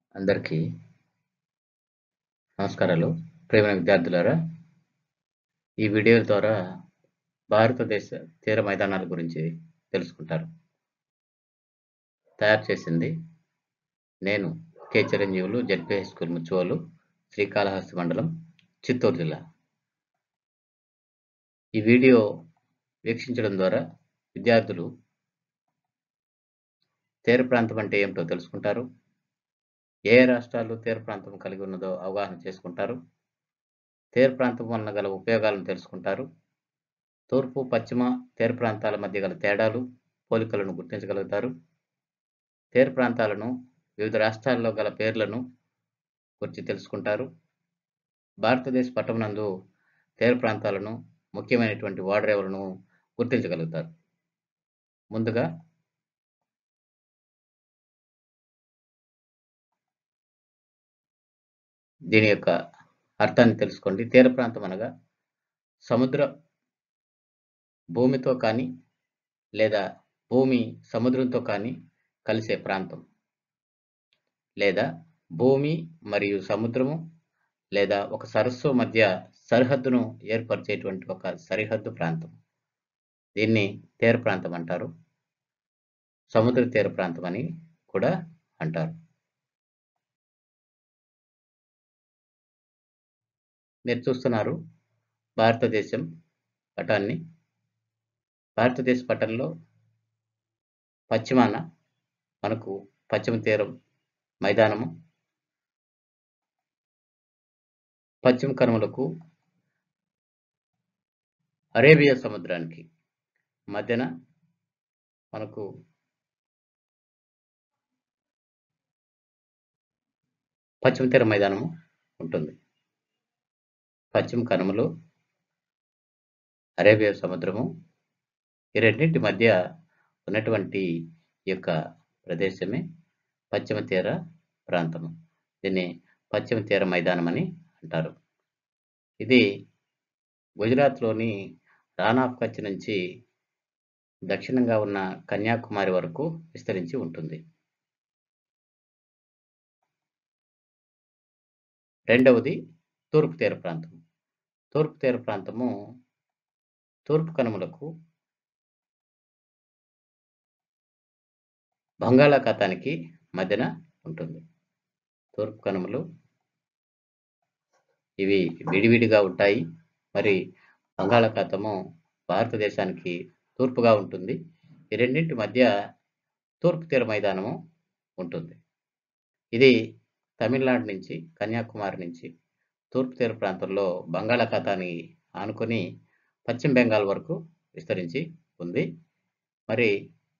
అందరికీ నమస్కారాలు ప్రియమైన విద్యార్థులారా ఈ వీడియో ద్వారా భారతదేశ తీర మైదానాల గురించి తెలుసుకుంటారు తయారు చేసింది నేను K Chiranjeevulu ZP high school ముచ్చువలు శ్రీకాళహస్తి మండలం చిత్తూరు జిల్లా ఈ వీడియో వీక్షించడం ద్వారా విద్యార్థులు తీర ప్రాంతం అంటే ఏమిటో తెలుసుకుంటారు ఏ రాష్ట్రాలు తీర ప్రాంతం కలిగి ఉన్నదో అవగాహన చేసుకుంటారు తీర ప్రాంతం వలన గల ఉపయోగాలను తెలుసుకుంటారు తూర్పు పశ్చిమ తీర ప్రాంతాల మధ్య గల తేడాలు పోలికలను గుర్తించగలుగుతారు తీర ప్రాంతాలను వివిధ రాష్ట్రాల్లో గల పేర్లను గురించి తెలుసుకుంటారు భారతదేశ పట్టణందు తీర ప్రాంతాలను ముఖ్యమైనటువంటి ఓడరేవులను గుర్తించగలుగుతారు ముందుగా దీని యొక్క అర్థాన్ని తెలుసుకోండి తీర ప్రాంతం అనగా సముద్ర భూమితో కానీ లేదా భూమి సముద్రంతో కానీ కలిసే ప్రాంతం లేదా భూమి మరియు సముద్రము లేదా ఒక సరస్సు మధ్య సరిహద్దును ఏర్పరిచేటువంటి ఒక సరిహద్దు ప్రాంతం దీన్ని తీర ప్రాంతం అంటారు సముద్ర తీర ప్రాంతం అని కూడా అంటారు మీరు చూస్తున్నారు భారతదేశం పటాన్ని భారతదేశ పటంలో పశ్చిమాన మనకు పశ్చిమ తీరం మైదానము పశ్చిమ కనుమలకు అరేబియా సముద్రానికి మధ్యన మనకు పశ్చిమ తీర మైదానము ఉంటుంది పశ్చిమ కనుమలు అరేబియా సముద్రము ఈ రెండింటి మధ్య ఉన్నటువంటి ఈ యొక్క ప్రదేశమే పశ్చిమ తీర ప్రాంతము దీన్ని పశ్చిమ తీర మైదానం అని అంటారు ఇది గుజరాత్లోని రాన్ ఆఫ్ కచ్ నుంచి దక్షిణంగా ఉన్న కన్యాకుమారి వరకు విస్తరించి ఉంటుంది రెండవది తూర్పు తీర ప్రాంతం తూర్పు తీర ప్రాంతము తూర్పు కనుమలకు బంగాళాఖాతానికి మధ్యన ఉంటుంది తూర్పు కనుమలు ఇవి విడివిడిగా ఉంటాయి మరి బంగాళాఖాతము భారతదేశానికి తూర్పుగా ఉంటుంది ఈ రెండింటి మధ్య తూర్పు తీర మైదానము ఉంటుంది ఇది తమిళనాడు నుంచి కన్యాకుమారి నుంచి తూర్పు తీర ప్రాంతంలో బంగాళాఖాతాన్ని ఆనుకొని పశ్చిమ బెంగాల్ వరకు విస్తరించి ఉంది మరి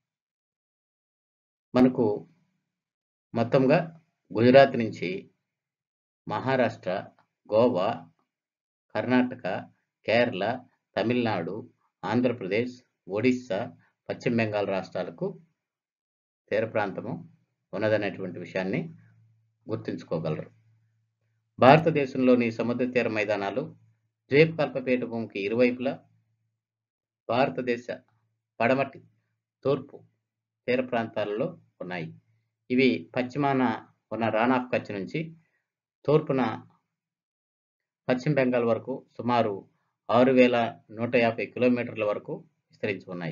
మనకు మొత్తంగా గుజరాత్ నుంచి మహారాష్ట్ర గోవా కర్ణాటక కేరళ తమిళనాడు ఆంధ్రప్రదేశ్ ఒడిస్సా పశ్చిమ బెంగాల్ రాష్ట్రాలకు తీర ప్రాంతము ఉన్నదనేటువంటి విషయాన్ని గుర్తుంచుకోగలరు భారతదేశంలోని సముద్ర తీర మైదానాలు ద్వీపకల్పపీఠ భూమికి ఇరువైపులా భారతదేశ పడమటి తూర్పు తీర ప్రాంతాలలో ఉన్నాయి ఇవి పశ్చిమాన ఉన్న రాన్ ఆఫ్ కచ్ నుంచి తూర్పున పశ్చిమ బెంగాల్ వరకు సుమారు ఆరు వేల నూట యాభై కిలోమీటర్ల వరకు విస్తరించి ఉన్నాయి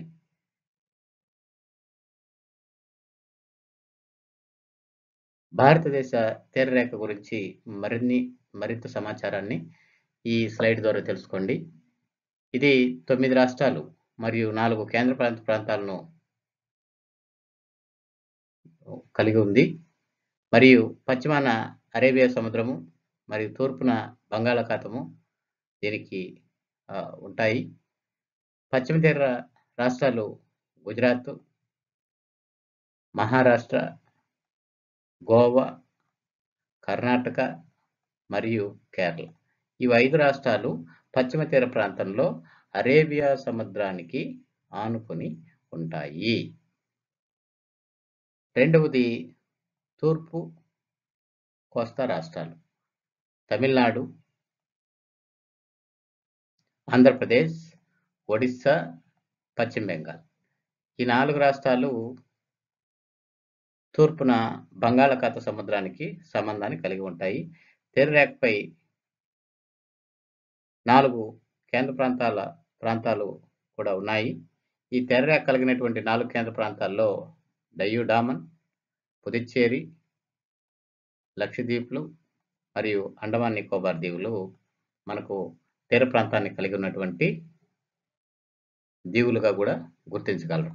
భారతదేశ తీరరేఖ గురించి మరిన్ని మరింత సమాచారాన్ని ఈ స్లైడ్ ద్వారా తెలుసుకోండి ఇది తొమ్మిది రాష్ట్రాలు మరియు నాలుగు కేంద్ర ప్రాంత ప్రాంతాలను కలిగి ఉంది మరియు పశ్చిమాన అరేబియా సముద్రము మరియు తూర్పున బంగాళాఖాతము దీనికి ఉంటాయి పశ్చిమ తీర రాష్ట్రాలు గుజరాత్ మహారాష్ట్ర గోవా కర్ణాటక మరియు కేరళ ఇవి ఐదు రాష్ట్రాలు పశ్చిమ తీర ప్రాంతంలో అరేబియా సముద్రానికి ఆనుకొని ఉంటాయి రెండవది తూర్పు కోస్తా రాష్ట్రాలు తమిళనాడు ఆంధ్రప్రదేశ్ ఒడిస్సా పశ్చిమ బెంగాల్ ఈ నాలుగు రాష్ట్రాలు తూర్పున బంగాళాఖాత సముద్రానికి సంబంధాన్ని కలిగి ఉంటాయి తీరరేఖపై నాలుగు కేంద్ర ప్రాంతాల ప్రాంతాలు కూడా ఉన్నాయి ఈ తెరరేఖ కలిగినటువంటి నాలుగు కేంద్ర ప్రాంతాల్లో డయ్యూ డామన్ పుదుచ్చేరి లక్షద్వీప్లు మరియు అండమాన్ నికోబార్ దీవులు మనకు తీర ప్రాంతాన్ని కలిగి ఉన్నటువంటి దీవులుగా కూడా గుర్తించగలరు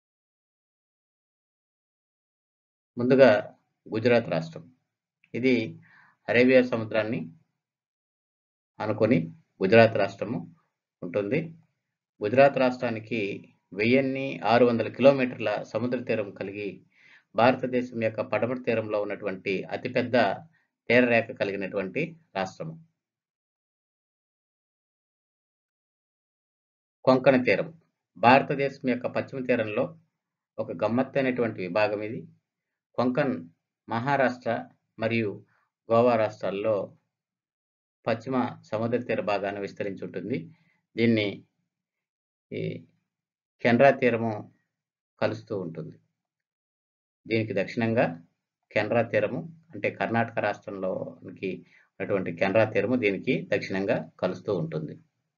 ముందుగా గుజరాత్ రాష్ట్రం ఇది అరేబియా సముద్రాన్ని అనుకొని గుజరాత్ రాష్ట్రము ఉంటుంది గుజరాత్ రాష్ట్రానికి వెయ్యిన్ని ఆరు వందల కిలోమీటర్ల సముద్ర తీరం కలిగి భారతదేశం యొక్క పడమటి తీరంలో ఉన్నటువంటి అతిపెద్ద తీరరేఖ కలిగినటువంటి రాష్ట్రము కొంకణ తీరం భారతదేశం యొక్క పశ్చిమ తీరంలో ఒక గమ్మత్తైనటువంటి విభాగం ఇది కొంకన్ మహారాష్ట్ర మరియు గోవా రాష్ట్రాల్లో పశ్చిమ సముద్ర తీర భాగాన్ని విస్తరించి ఉంటుంది దీన్ని ఈ కెనరా తీరము కలుస్తూ ఉంటుంది దీనికి దక్షిణంగా కెనరా తీరము అంటే కర్ణాటక రాష్ట్రంలోనికి ఉన్నటువంటి కెనరా తీరము దీనికి దక్షిణంగా కలుస్తూ ఉంటుంది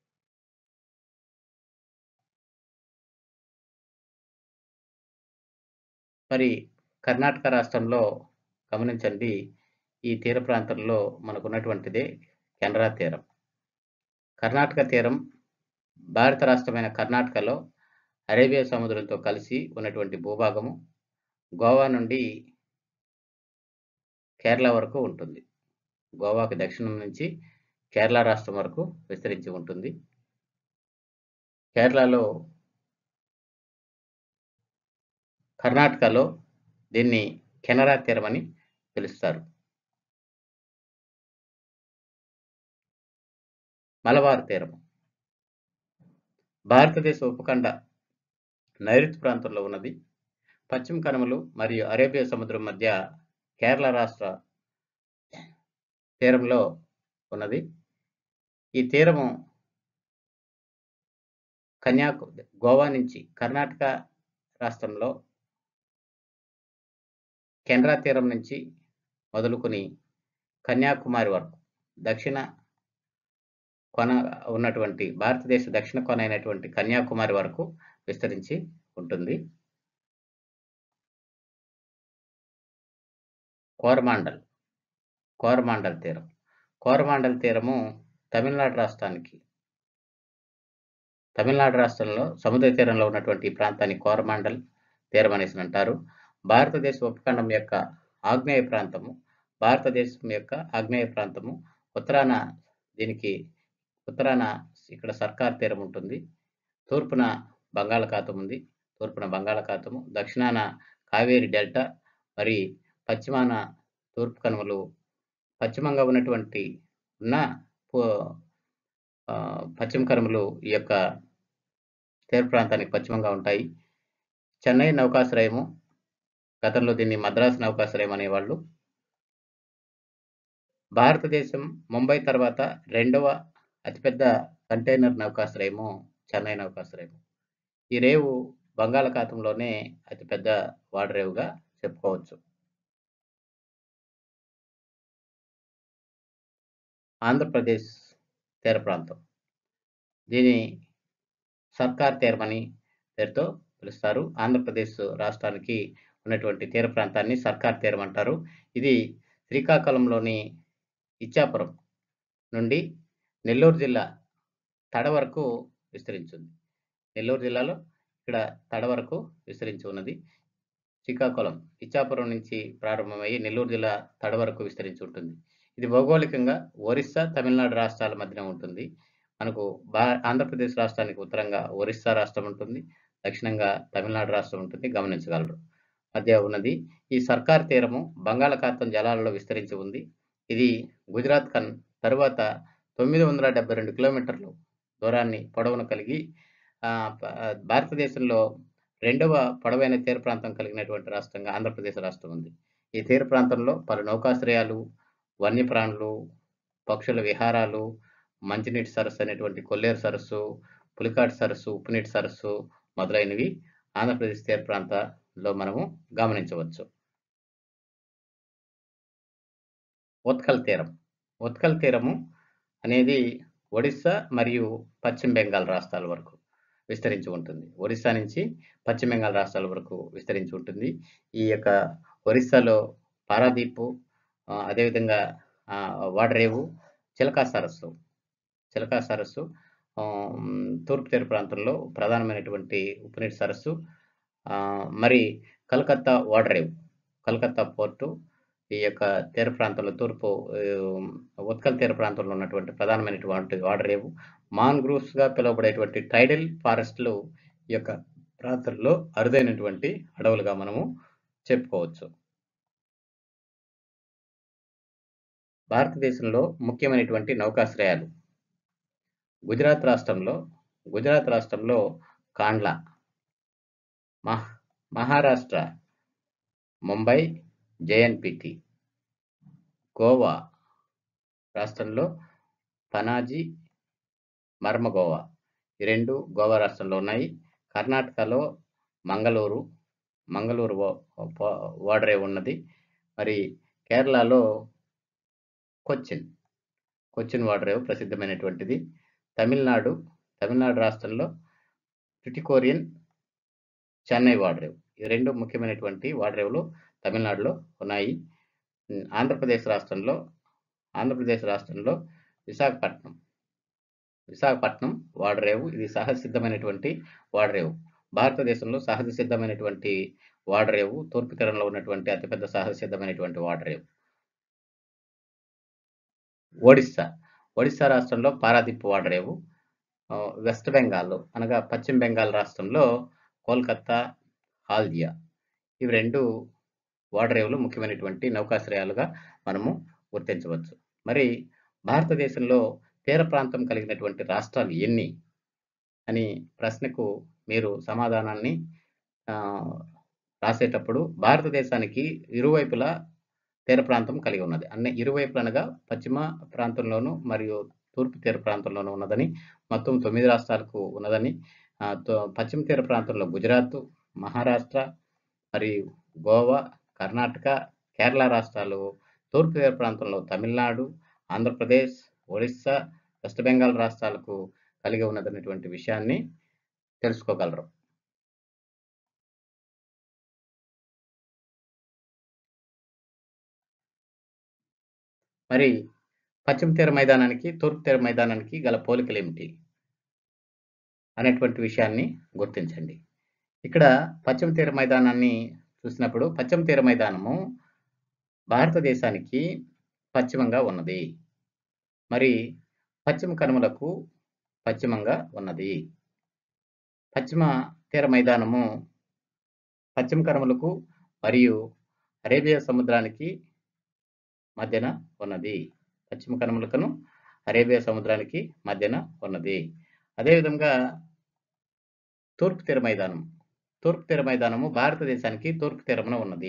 మరి కర్ణాటక రాష్ట్రంలో గమనించండి ఈ తీర ప్రాంతంలో మనకు ఉన్నటువంటిదే కెనరా తీరం కర్ణాటక తీరం భారత రాష్ట్రమైన కర్ణాటకలో అరేబియా సముద్రంతో కలిసి ఉన్నటువంటి భూభాగము గోవా నుండి కేరళ వరకు ఉంటుంది గోవాకి దక్షిణం నుంచి కేరళ రాష్ట్రం వరకు విస్తరించి ఉంటుంది కేరళలో కర్ణాటకలో దీన్ని కెనరా తీరం అని పిలుస్తారు మలబార్ తీరం భారతదేశ ఉపఖండ నైరుతి ప్రాంతంలో ఉన్నది పశ్చిమ కనుమలు మరియు అరేబియా సముద్రం మధ్య కేరళ రాష్ట్ర తీరంలో ఉన్నది ఈ తీరము కన్యాకు గోవా నుంచి కర్ణాటక రాష్ట్రంలో కెనరా తీరం నుంచి మొదలుకొని కన్యాకుమారి వరకు దక్షిణ కొన ఉన్నటువంటి భారతదేశ దక్షిణ కొన అయినటువంటి కన్యాకుమారి వరకు విస్తరించి ఉంటుంది కోరమాండల్ కోరమాండల్ తీరం కోరమాండల్ తీరము తమిళనాడు రాష్ట్రానికి తమిళనాడు రాష్ట్రంలో సముద్ర తీరంలో ఉన్నటువంటి ఈ ప్రాంతాన్ని కోరమాండల్ తీరం అనేసి అంటారు భారతదేశ ఉపఖండం యొక్క ఆగ్నేయ ప్రాంతము భారతదేశం యొక్క ఆగ్నేయ ప్రాంతము ఉత్తరాన దీనికి ఉత్తరాన ఇక్కడ సర్కార్ తీరం ఉంటుంది తూర్పున బంగాళాఖాతం ఉంది తూర్పున బంగాళాఖాతము దక్షిణాన కావేరి డెల్టా మరి పశ్చిమాన తూర్పు కనుమలు పశ్చిమంగా ఉన్నటువంటి ఉన్న పశ్చిమ కనుమలు ఈ యొక్క తీర ప్రాంతానికి పశ్చిమంగా ఉంటాయి చెన్నై నౌకాశ్రయము గతంలో దీన్ని మద్రాసు నౌకాశ్రయం అనేవాళ్ళు భారతదేశం ముంబై తర్వాత రెండవ అతిపెద్ద కంటైనర్ నౌకాశ్రయము చెన్నై నౌకాశ్రయము ఈ రేవు బంగాళాఖాతంలోనే అతిపెద్ద వాడరేవుగా చెప్పుకోవచ్చు ఆంధ్రప్రదేశ్ తీర ప్రాంతం దీని సర్కార్ తీరమని పేరుతో పిలుస్తారు ఆంధ్రప్రదేశ్ రాష్ట్రానికి ఉన్నటువంటి తీర ప్రాంతాన్ని సర్కార్ తీరం అంటారు ఇది శ్రీకాకుళంలోని ఇచ్చాపురం నుండి నెల్లూరు జిల్లా తడ వరకు విస్తరించింది నెల్లూరు జిల్లాలో ఇక్కడ తడ వరకు విస్తరించి ఉన్నది శ్రీకాకుళం ఇచ్చాపురం నుంచి ప్రారంభమయ్యి నెల్లూరు జిల్లా తడ వరకు విస్తరించి ఉంటుంది ఇది భౌగోళికంగా ఒరిస్సా తమిళనాడు రాష్ట్రాల మధ్యన ఉంటుంది మనకు బా ఆంధ్రప్రదేశ్ రాష్ట్రానికి ఉత్తరంగా ఒరిస్సా రాష్ట్రం ఉంటుంది దక్షిణంగా తమిళనాడు రాష్ట్రం ఉంటుంది గమనించగలరు మధ్య ఉన్నది ఈ సర్కార్ తీరము బంగాళాఖాతం జలాలలో విస్తరించి ఉంది ఇది గుజరాత్ కన్ తరువాత తొమ్మిది వందల డెబ్బై రెండు కిలోమీటర్లు దూరాన్ని పొడవును కలిగి భారతదేశంలో రెండవ పొడవైన తీర ప్రాంతం కలిగినటువంటి రాష్ట్రంగా ఆంధ్రప్రదేశ్ రాష్ట్రం ఉంది ఈ తీర ప్రాంతంలో పలు నౌకాశ్రయాలు వన్యప్రాణులు పక్షుల విహారాలు మంచినీటి సరస్సు అనేటువంటి కొల్లేరు సరస్సు పులికాటి సరస్సు ఉప్పునీటి సరస్సు మొదలైనవి ఆంధ్రప్రదేశ్ తీర ప్రాంతంలో మనము గమనించవచ్చు ఉత్కల్ తీరం ఉత్కల్ తీరము అనేది ఒడిస్సా మరియు పశ్చిమ బెంగాల్ రాష్ట్రాల వరకు విస్తరించి ఉంటుంది ఒడిస్సా నుంచి పశ్చిమ బెంగాల్ రాష్ట్రాల వరకు విస్తరించి ఉంటుంది ఈ యొక్క ఒరిస్సాలో పారాదీపు ఆ, అదేవిధంగా ఆ, వాడరేవు చిలకా సరస్సు చిలకా సరస్సు ఆ, మ్, తూర్పు తీర ప్రాంతంలో ప్రధానమైనటువంటి ఉప్పునీటి సరస్సు ఆ, మరి కలకత్తా వాడరేవు కలకత్తా పోర్టు ఈ యొక్క తీర ప్రాంతంలో తూర్పు ఆ, ఉత్కల్ తీర ప్రాంతంలో ఉన్నటువంటి ప్రధానమైనటువంటి వాడరేవు మాన్గ్రూవ్స్ గా పిలువబడేటువంటి టైడల్ ఫారెస్ట్లు ఈ యొక్క ప్రాంతంలో అరుదైనటువంటి అడవులుగా మనము చెప్పుకోవచ్చు భారతదేశంలో ముఖ్యమైనటువంటి నౌకాశ్రయాలు గుజరాత్ రాష్ట్రంలో గుజరాత్ రాష్ట్రంలో కాండ్లా మహ్ మహారాష్ట్ర ముంబై జేఎన్పిటి గోవా రాష్ట్రంలో పనాజీ మర్మగోవా ఈ రెండు గోవా రాష్ట్రంలో ఉన్నాయి కర్ణాటకలో మంగళూరు మంగళూరు ఓ- పో- ఓడరే ఉన్నది మరి కేరళలో కొచ్చిన్ కొచ్చిన్ వాడరేవు ప్రసిద్ధమైనటువంటిది తమిళనాడు తమిళనాడు రాష్ట్రంలో టుటికోరియన్ చెన్నై వాడరేవు ఈ రెండు ముఖ్యమైనటువంటి వాడరేవులు తమిళనాడులో ఉన్నాయి ఉమ్, ఆంధ్రప్రదేశ్ రాష్ట్రంలో ఆంధ్రప్రదేశ్ రాష్ట్రంలో విశాఖపట్నం విశాఖపట్నం వాడరేవు ఇది సహజ సిద్ధమైనటువంటి వాడరేవు భారతదేశంలో సహజ సిద్ధమైనటువంటి వాడరేవు తూర్పు తీరంలో ఉన్నటువంటి అతిపెద్ద సహజ సిద్ధమైనటువంటి వాడరేవు ఒడిస్సా ఒడిస్సా రాష్ట్రంలో పారాదీప్ వాడరేవు ఆ, వెస్ట్ బెంగాల్ అనగా పశ్చిమ బెంగాల్ రాష్ట్రంలో కోల్కత్తా హాల్దియా ఇవి రెండు వాడరేవులు ముఖ్యమైనటువంటి నౌకాశ్రయాలుగా మనము గుర్తించవచ్చు మరి భారతదేశంలో తీర ప్రాంతం కలిగినటువంటి రాష్ట్రాలు ఎన్ని అని ప్రశ్నకు మీరు సమాధానాన్ని ఆ, రాసేటప్పుడు భారతదేశానికి ఇరువైపులా తీర ప్రాంతం కలిగి ఉన్నది అన్ని ఇరువైపులు అనగా పశ్చిమ ప్రాంతంలోను మరియు తూర్పు తీర ప్రాంతంలోనూ ఉన్నదని మొత్తం తొమ్మిది రాష్ట్రాలకు ఉన్నదని ఆ, తో- పశ్చిమ తీర ప్రాంతంలో గుజరాత్ మహారాష్ట్ర మరియు గోవా కర్ణాటక కేరళ రాష్ట్రాలు తూర్పు తీర ప్రాంతంలో తమిళనాడు ఆంధ్రప్రదేశ్ ఒరిస్సా వెస్ట్ బెంగాల్ రాష్ట్రాలకు కలిగి ఉన్నదనేటువంటి విషయాన్ని తెలుసుకోగలరు మరి పశ్చిమ తీర మైదానానికి తూర్పు తీర మైదానానికి గల పోలికలు ఏమిటి అనేటువంటి విషయాన్ని గుర్తించండి ఇక్కడ పశ్చిమ తీర మైదానాన్ని చూసినప్పుడు పశ్చిమ తీర మైదానము భారతదేశానికి పశ్చిమంగా ఉన్నది మరి పశ్చిమ కనుమలకు పశ్చిమంగా ఉన్నది పశ్చిమ తీర మైదానము పశ్చిమ కనుమలకు మరియు అరేబియా సముద్రానికి మధ్యన ఉన్నది పశ్చిమ కనుమలకును అరేబియా సముద్రానికి మధ్యన ఉన్నది అదేవిధంగా తూర్పు తీర మైదానం తూర్పు తీర మైదానము భారతదేశానికి తూర్పు తీరమున ఉన్నది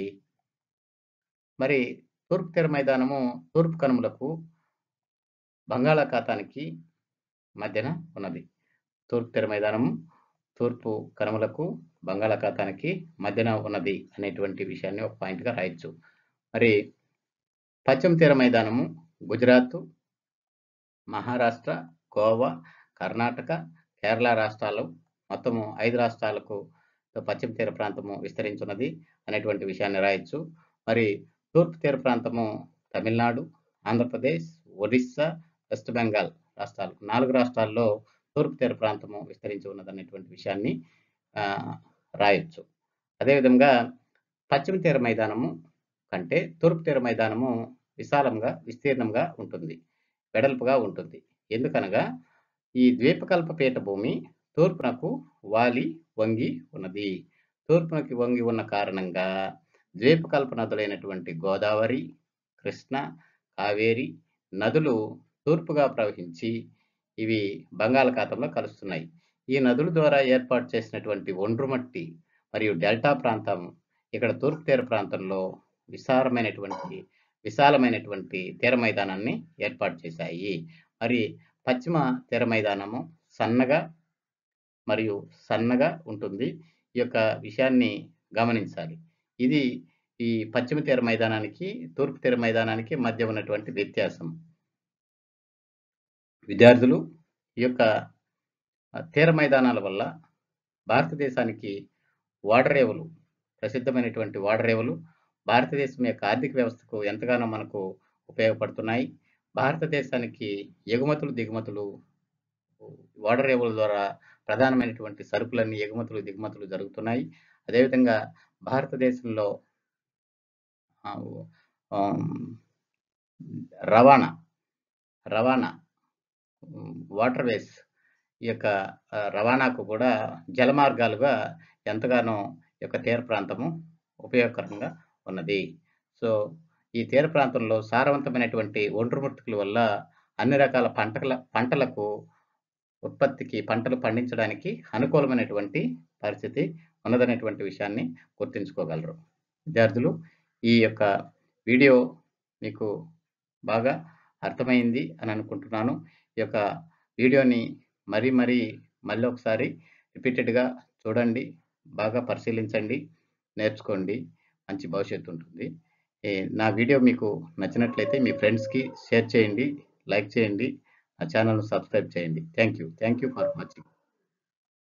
మరి తూర్పు తీర మైదానము తూర్పు కనుమలకు బంగాళాఖాతానికి మధ్యన ఉన్నది తూర్పు తీర మైదానము తూర్పు కనుమలకు బంగాళాఖాతానికి మధ్యన ఉన్నది అనేటువంటి విషయాన్ని ఒక పాయింట్గా రాయొచ్చు మరి పశ్చిమ తీర మైదానము గుజరాత్ మహారాష్ట్ర గోవా కర్ణాటక కేరళ రాష్ట్రాలు మొత్తము ఐదు రాష్ట్రాలకు పశ్చిమ తీర ప్రాంతము విస్తరించున్నది అనేటువంటి విషయాన్ని రాయొచ్చు మరి తూర్పు తీర ప్రాంతము తమిళనాడు ఆంధ్రప్రదేశ్ ఒరిస్సా వెస్ట్ బెంగాల్ రాష్ట్రాలు నాలుగు రాష్ట్రాల్లో తూర్పు తీర ప్రాంతము విస్తరించి ఉన్నది అనేటువంటి విషయాన్ని ఆ, రాయొచ్చు అదేవిధంగా పశ్చిమ తీర మైదానము కంటే తూర్పు తీర మైదానము విశాలంగా విస్తీర్ణంగా ఉంటుంది వెడల్పుగా ఉంటుంది ఎందుకనగా ఈ ద్వీపకల్ప పీఠభూమి తూర్పునకు వాలి వంగి ఉన్నది తూర్పునకి వంగి ఉన్న కారణంగా ద్వీపకల్ప నదులైనటువంటి గోదావరి కృష్ణ కావేరి నదులు తూర్పుగా ప్రవహించి ఇవి బంగాళాఖాతంలో కలుస్తున్నాయి ఈ నదుల ద్వారా ఏర్పాటు చేసినటువంటి ఒండ్రుమట్టి మరియు డెల్టా ప్రాంతం ఇక్కడ తూర్పు తీర ప్రాంతంలో విశాలమైనటువంటి విశాలమైనటువంటి తీర మైదానాన్ని ఏర్పాటు చేశాయి మరి పశ్చిమ తీర మైదానము సన్నగా మరియు సన్నగా ఉంటుంది ఈ యొక్క విషయాన్ని గమనించాలి ఇది ఈ పశ్చిమ తీర మైదానానికి, తూర్పు తీర మైదానానికి మధ్య ఉన్నటువంటి వ్యత్యాసం. విద్యార్థులు ఈ యొక్క ఆహ్, తీర మైదానాల వల్ల భారతదేశానికి ఓడరేవులు ప్రసిద్ధమైనటువంటి ఓడరేవులు భారతదేశం యొక్క ఆర్థిక వ్యవస్థకు ఎంతగానో మనకు ఉపయోగపడుతున్నాయి. భారతదేశానికి ఎగుమతులు, దిగుమతులు ఓడరేవుల ద్వారా ప్రధానమైనటువంటి సరుకులన్నీ ఎగుమతులు, దిగుమతులు జరుగుతున్నాయి. అదేవిధంగా భారతదేశంలో ఆహ్, ఆహ్, రవాణా, రవాణా హ్మ్, వాటర్‌వేస్ ఈ యొక్క ఆహ్, రవాణాకు కూడా జలమార్గాలుగా ఎంతగానో ఈ యొక్క తీర ప్రాంతము ఉపయోగకరంగా ఉన్నది. సో, ఈ తీర ప్రాంతంలో సారవంతమైనటువంటి ఒండ్రు మృతికల వల్ల అన్ని రకాల పంటల పంటలకు ఉత్పత్తికి పంటలు పండించడానికి అనుకూలమైనటువంటి పరిస్థితి ఉన్నదనేటువంటి విషయాన్ని గుర్తుంచుకోగలరు. విద్యార్థులు ఈ యొక్క వీడియో మీకు బాగా అర్థమైంది అని అనుకుంటున్నాను. ఈ యొక్క వీడియోని మరీ మరీ మళ్ళొకసారి రిపీటెడ్‌గా చూడండి. బాగా పరిశీలించండి. నేర్చుకోండి. మంచి భవిష్యత్తు ఉంటుంది. ఏ నా వీడియో మీకు నచ్చినట్లయితే మీ ఫ్రెండ్స్‌కి షేర్ చేయండి. లైక్ చేయండి. నా ఛానెల్‌ను సబ్స్క్రైబ్ చేయండి. Thank you. Thank you for watching.